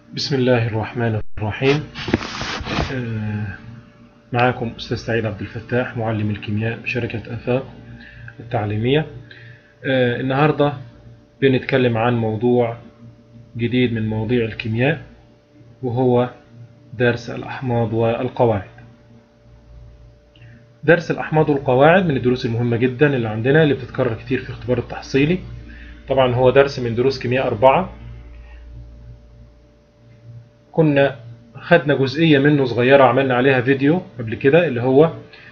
بسم الله الرحمن الرحيم آه، معكم أستاذ سعيد عبد الفتاح معلم الكيمياء بشركة أفاق التعليمية آه، النهاردة بنتكلم عن موضوع جديد من مواضيع الكيمياء وهو درس الأحماض والقواعد درس الأحماض والقواعد من الدروس المهمة جدا اللي عندنا اللي بتتكرر كتير في الاختبار التحصيلي طبعا هو درس من دروس كيمياء أربعة كنا خدنا جزئية منه صغيرة عملنا عليها فيديو قبل كده اللي هو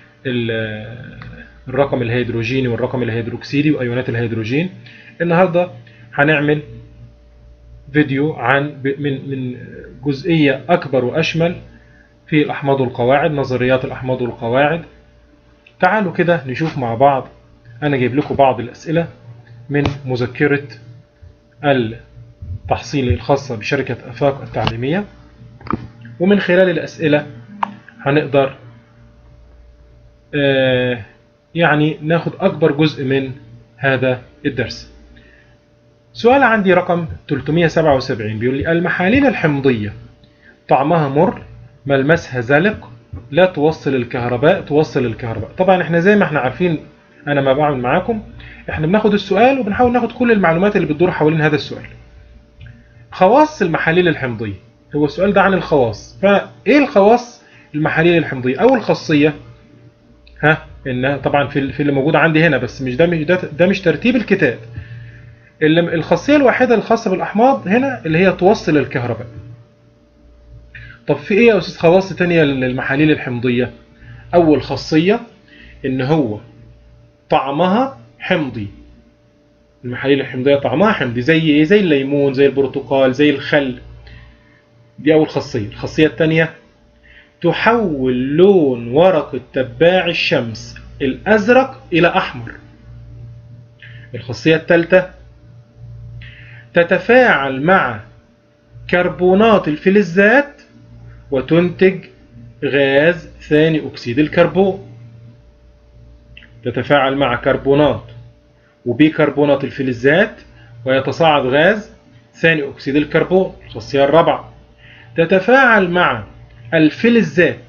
الرقم الهيدروجيني والرقم الهيدروكسيدي وأيونات الهيدروجين النهاردة هنعمل فيديو عن من من جزئية أكبر وأشمل في الأحماض والقواعد نظريات الأحماض والقواعد تعالوا كده نشوف مع بعض أنا جايب لكم بعض الأسئلة من مذكرة التحصيل الخاصة بشركة أفاق التعليمية ومن خلال الأسئلة هنقدر آه يعني ناخد أكبر جزء من هذا الدرس سؤال عندي رقم 377 بيقول لي المحاليل الحمضية طعمها مر ملمسها زلق لا توصل الكهرباء توصل الكهرباء طبعا احنا زي ما احنا عارفين انا ما بعمل معاكم احنا بناخد السؤال وبنحاول ناخد كل المعلومات اللي بتدور حوالين هذا السؤال خواص المحاليل الحمضية هو السؤال ده عن الخواص فايه الخواص المحاليل الحمضية اول خاصية ها ان طبعا في في اللي موجود عندي هنا بس مش ده مش ده, ده مش ترتيب الكتاب اللي الخاصية الوحيدة الخاصة بالأحماض هنا اللي هي توصل الكهرباء طب في ايه يا استاذ خواص تانية للمحاليل الحمضية اول خاصية ان هو طعمها حمضي المحاليل الحمضية طعمها حمضي زي ايه زي الليمون زي البرتقال زي الخل دي اول خاصية الخاصية الثانية تحول لون ورقة تباع الشمس الازرق الى احمر الخاصية الثالثة تتفاعل مع كربونات الفلزات وتنتج غاز ثاني أكسيد الكربون تتفاعل مع كربونات وبيكربونات الفلزات ويتصاعد غاز ثاني أكسيد الكربون الخاصية الرابعة تتفاعل مع الفلزات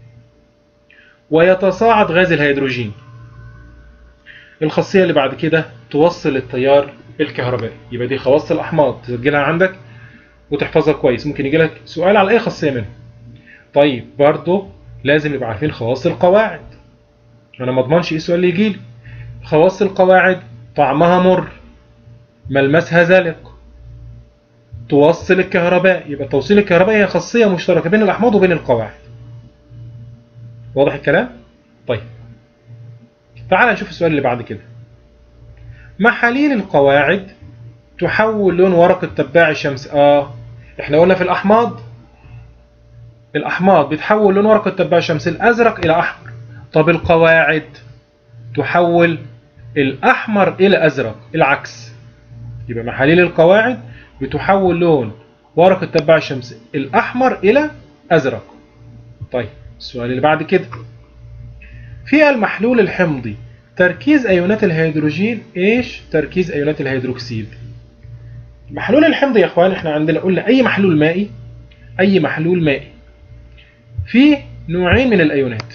ويتصاعد غاز الهيدروجين الخاصية اللي بعد كده توصل التيار الكهربائي يبقى دي خواص الأحماض تسجلها عندك وتحفظها كويس ممكن يجي لك سؤال على أي خاصية منها طيب برضه لازم نبقى عارفين خواص القواعد انا ما اضمنش ايه السؤال اللي يجي لي خواص القواعد طعمها مر ملمسها زلق توصل الكهرباء يبقى توصيل الكهرباء هي خاصيه مشتركه بين الاحماض وبين القواعد واضح الكلام طيب تعال نشوف السؤال اللي بعد كده محاليل القواعد تحول لون ورقه تباع الشمس اه احنا قلنا في الاحماض الأحماض بتحول لون ورقة تباع الشمس الأزرق إلى أحمر طب القواعد تحول الأحمر إلى أزرق العكس يبقى محاليل القواعد بتحول لون ورقة تباع الشمس الأحمر إلى أزرق طيب السؤال اللي بعد كده في المحلول الحمضي تركيز أيونات الهيدروجين إيش تركيز أيونات الهيدروكسيد المحلول الحمضي يا إخوان إحنا عندنا قلنا أي محلول مائي أي محلول مائي في نوعين من الايونات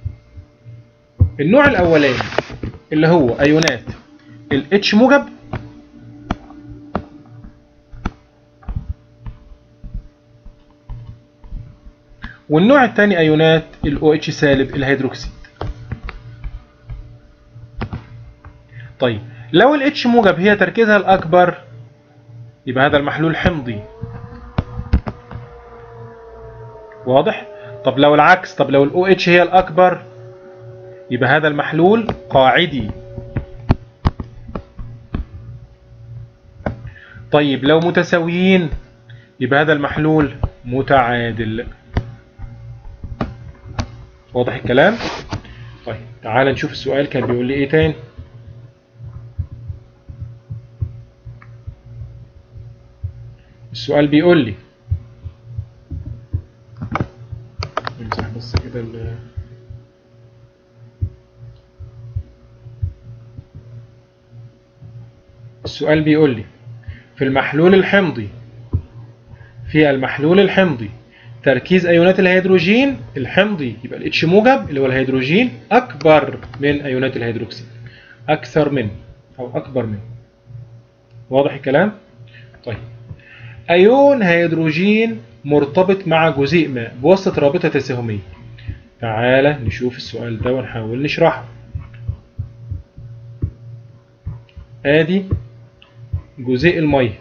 النوع الاولاني اللي هو ايونات الاتش موجب والنوع الثاني ايونات الاو اتش سالب الهيدروكسيد طيب لو الاتش موجب هي تركيزها الاكبر يبقى هذا المحلول حمضي واضح طب لو العكس طب لو الاو اتش هي الاكبر يبقى هذا المحلول قاعدي طيب لو متساويين يبقى هذا المحلول متعادل واضح الكلام طيب تعال نشوف السؤال كان بيقول لي ايه تاني السؤال بيقول لي نمسح بس كده ال السؤال بيقول لي في المحلول الحمضي في المحلول الحمضي تركيز ايونات الهيدروجين الحمضي يبقى الاتش موجب اللي هو الهيدروجين اكبر من ايونات الهيدروكسيد اكثر من او اكبر من واضح الكلام طيب ايون هيدروجين مرتبط مع جزيء ماء بواسطه رابطه تساهميه تعالى نشوف السؤال ده ونحاول نشرحه ادي جزيء الميه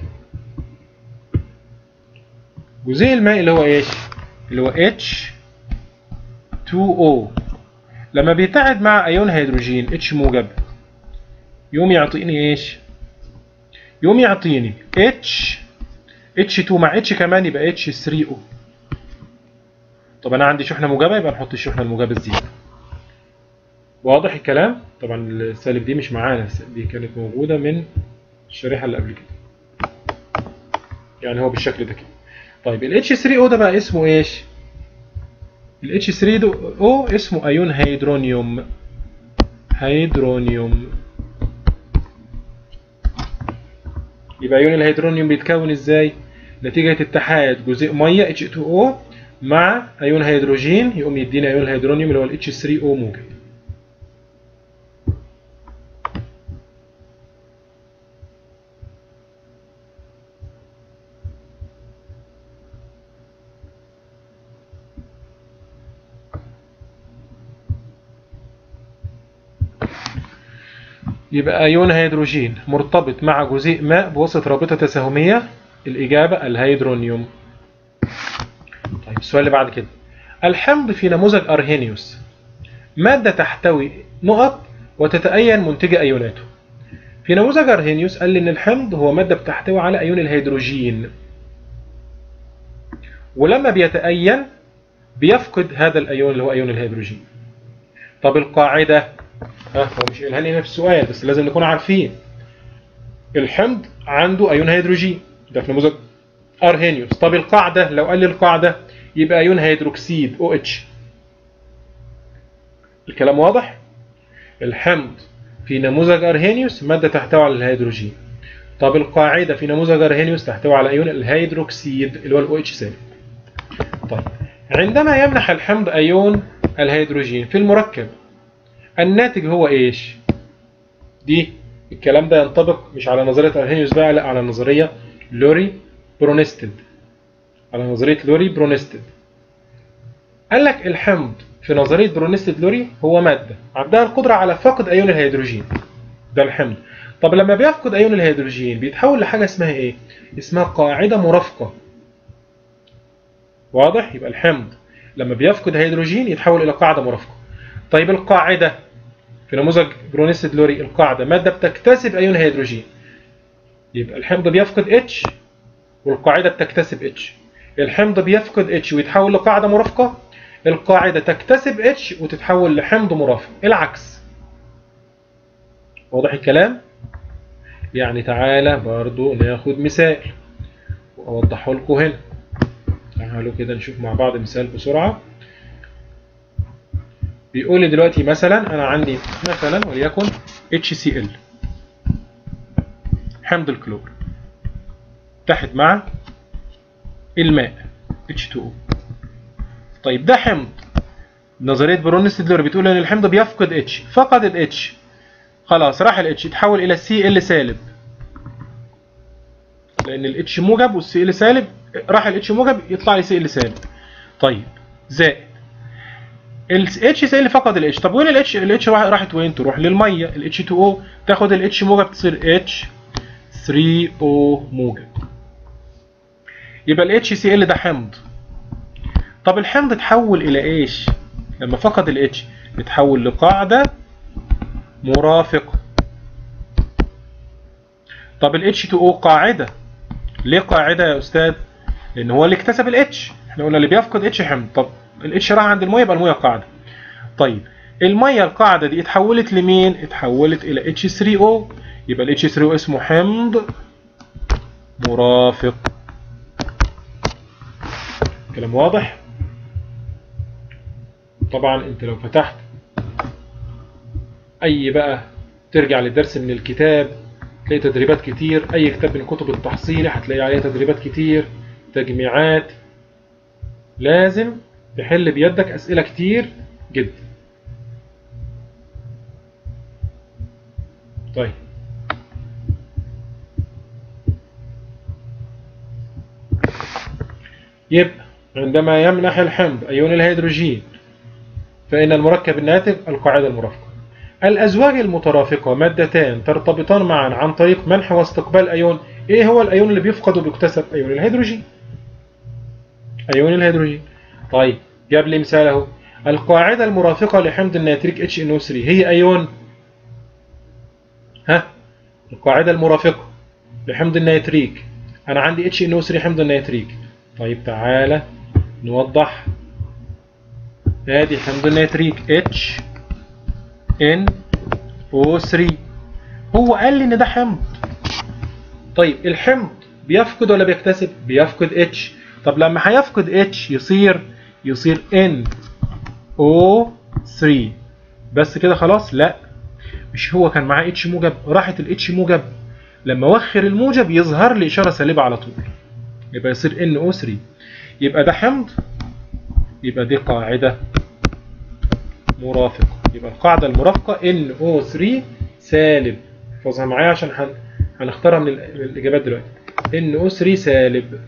جزيء الماء اللي هو ايش اللي هو H2O لما بيتحد مع ايون هيدروجين H موجب يقوم يعطيني ايش يقوم يعطيني H H2 مع H كمان يبقى H3O طب انا عندي شحنه موجبه يبقى نحط الشحنه الموجبه الزياده واضح الكلام طبعا السالب دي مش معانا دي كانت موجوده من الشريحه اللي قبل كده يعني هو بالشكل ده كده طيب ال H3O ده بقى اسمه ايش ال H3O اسمه ايون هيدرونيوم هيدرونيوم يبقى ايون الهيدرونيوم بيتكون ازاي نتيجة اتحاد جزيء مية H2O مع ايون هيدروجين يقوم يدينا ايون الهيدرونيوم اللي هو ال H3O موجب يبقى ايون هيدروجين مرتبط مع جزيء ماء بواسطة رابطة تساهمية الإجابة الهيدرونيوم طيب السؤال اللي بعد كده الحمض في نموذج أرهينيوس مادة تحتوي نقط وتتأين منتجة أيوناته في نموذج أرهينيوس قال لي إن الحمض هو مادة بتحتوي على أيون الهيدروجين ولما بيتأين بيفقد هذا الأيون اللي هو أيون الهيدروجين طب القاعدة ها هو مش قايلها لي هنا في السؤال بس لازم نكون عارفين الحمض عنده ايون هيدروجين ده في نموذج ارهينيوس طب القاعده لو قال لي القاعده يبقى ايون هيدروكسيد او اتش الكلام واضح الحمض في نموذج ارهينيوس ماده تحتوي على الهيدروجين طب القاعده في نموذج ارهينيوس تحتوي على ايون الهيدروكسيد اللي هو الاو اتش سالب طيب عندما يمنح الحمض ايون الهيدروجين في المركب الناتج هو ايش دي الكلام ده ينطبق مش على نظريه ارهينيوس بقى لا على نظريه لوري برونستد على نظريه لوري برونستد قال لك الحمض في نظريه برونستد لوري هو ماده عندها القدره على فقد ايون الهيدروجين ده الحمض طب لما بيفقد ايون الهيدروجين بيتحول لحاجه اسمها ايه اسمها قاعده مرافقه واضح يبقى الحمض لما بيفقد هيدروجين يتحول الى قاعده مرافقه طيب القاعده في نموذج برونيستد لوري القاعده ماده بتكتسب ايون هيدروجين يبقى الحمض بيفقد اتش والقاعده بتكتسب اتش الحمض بيفقد اتش ويتحول لقاعده مرافقه القاعده تكتسب اتش وتتحول لحمض مرافق العكس واضح الكلام يعني تعالى برضو ناخد مثال واوضحه لكم هنا تعالوا كده نشوف مع بعض مثال بسرعه بيقول لي دلوقتي مثلا انا عندي مثلا وليكن HCl حمض الكلور اتحد مع الماء H2O طيب ده حمض نظريه برونس دلور بتقول ان الحمض بيفقد اتش فقد الاتش خلاص راح الاتش يتحول الى سي ال سالب لان الاتش موجب والسي ال سالب راح الاتش موجب يطلع لي سي ال سالب طيب زائد الاتش سي ال فقد الاتش طب وين الاتش الاتش راحت وين تروح للميه الاتش 2 او تاخد الاتش موجب تصير اتش 3 او موجب يبقى الاتش سي ال ده حمض طب الحمض اتحول الى ايش لما فقد الاتش اتحول لقاعده مرافقه طب الاتش 2 او قاعده ليه قاعده يا استاذ لان هو اللي اكتسب الاتش احنا قلنا اللي بيفقد اتش حمض طب الاتش راح عند الميه يبقى الميه قاعده طيب الميه القاعده دي اتحولت لمين اتحولت الى اتش 3 او يبقى الاتش 3 او اسمه حمض مرافق كلام واضح طبعا انت لو فتحت اي بقى ترجع للدرس من الكتاب تلاقي تدريبات كتير اي كتاب من كتب التحصيلي هتلاقي عليه تدريبات كتير تجميعات لازم تحل بيدك أسئلة كتير جدا طيب يبقى عندما يمنح الحمض أيون الهيدروجين فإن المركب الناتج القاعدة المرافقة الأزواج المترافقة مادتان ترتبطان معا عن طريق منح واستقبال أيون إيه هو الأيون اللي بيفقد وبيكتسب أيون الهيدروجين أيون الهيدروجين طيب جاب لي مثال اهو القاعدة المرافقة لحمض النيتريك HNO3 هي أيون ها القاعدة المرافقة لحمض النيتريك أنا عندي HNO3 حمض النيتريك طيب تعالى نوضح ادي حمض النيتريك H NO3 هو قال لي ان ده حمض طيب الحمض بيفقد ولا بيكتسب بيفقد H طب لما هيفقد H يصير يصير NO3 بس كده خلاص لا مش هو كان معاه H موجب راحت ال H موجب لما وخر الموجب يظهر لي إشارة سالبة على طول يبقى يصير NO3 يبقى ده حمض يبقى دي قاعدة مرافقة يبقى القاعدة المرافقة NO3 سالب احفظها معايا عشان هن... هنختارها من الإجابات دلوقتي NO3 سالب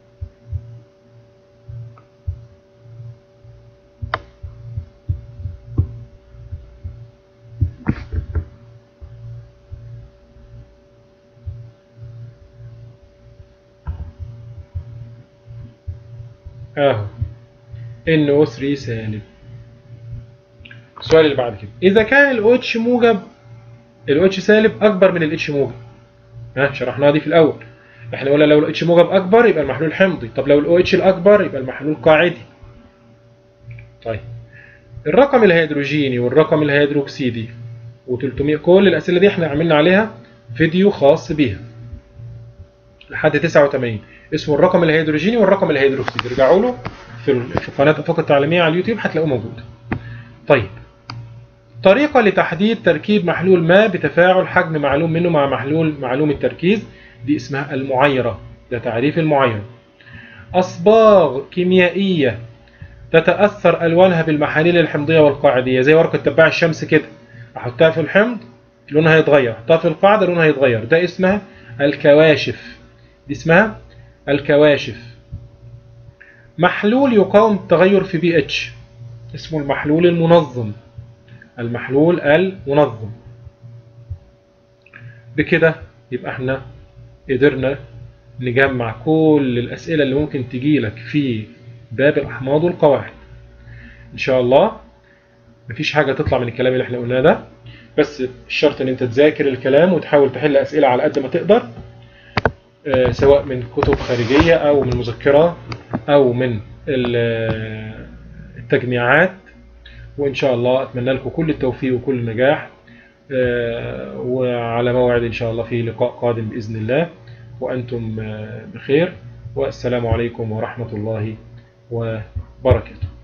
اهو NO3 سالب السؤال اللي بعد كده إذا كان ال OH موجب ال OH سالب أكبر من ال H موجب ها شرحناها دي في الأول احنا قلنا لو ال H موجب أكبر يبقى المحلول حمضي طب لو ال OH الأكبر يبقى المحلول قاعدي طيب الرقم الهيدروجيني والرقم الهيدروكسيدي و300 كل الأسئلة دي احنا عملنا عليها فيديو خاص بيها لحد 89 اسمه الرقم الهيدروجيني والرقم الهيدروكسيدي ارجعوا له في في قناة أفاق التعليمية على اليوتيوب هتلاقوه موجود طيب طريقة لتحديد تركيب محلول ما بتفاعل حجم معلوم منه مع محلول معلوم التركيز دي اسمها المعايرة ده تعريف المعايرة أصباغ كيميائية تتأثر ألوانها بالمحاليل الحمضية والقاعدية زي ورقة تباع الشمس كده أحطها في الحمض لونها يتغير أحطها في القاعدة لونها يتغير ده اسمها الكواشف دي اسمها الكواشف محلول يقاوم التغير في بي اتش اسمه المحلول المنظم المحلول المنظم بكده يبقى احنا قدرنا نجمع كل الأسئلة اللي ممكن تجيلك في باب الأحماض والقواعد إن شاء الله مفيش حاجة تطلع من الكلام اللي احنا قلناه ده بس الشرط ان انت تذاكر الكلام وتحاول تحل أسئلة على قد ما تقدر اه سواء من كتب خارجية أو من مذكرة أو من التجميعات وإن شاء الله أتمنى لكم كل التوفيق وكل النجاح اه وعلى موعد إن شاء الله في لقاء قادم بإذن الله وأنتم اه بخير والسلام عليكم ورحمة الله وبركاته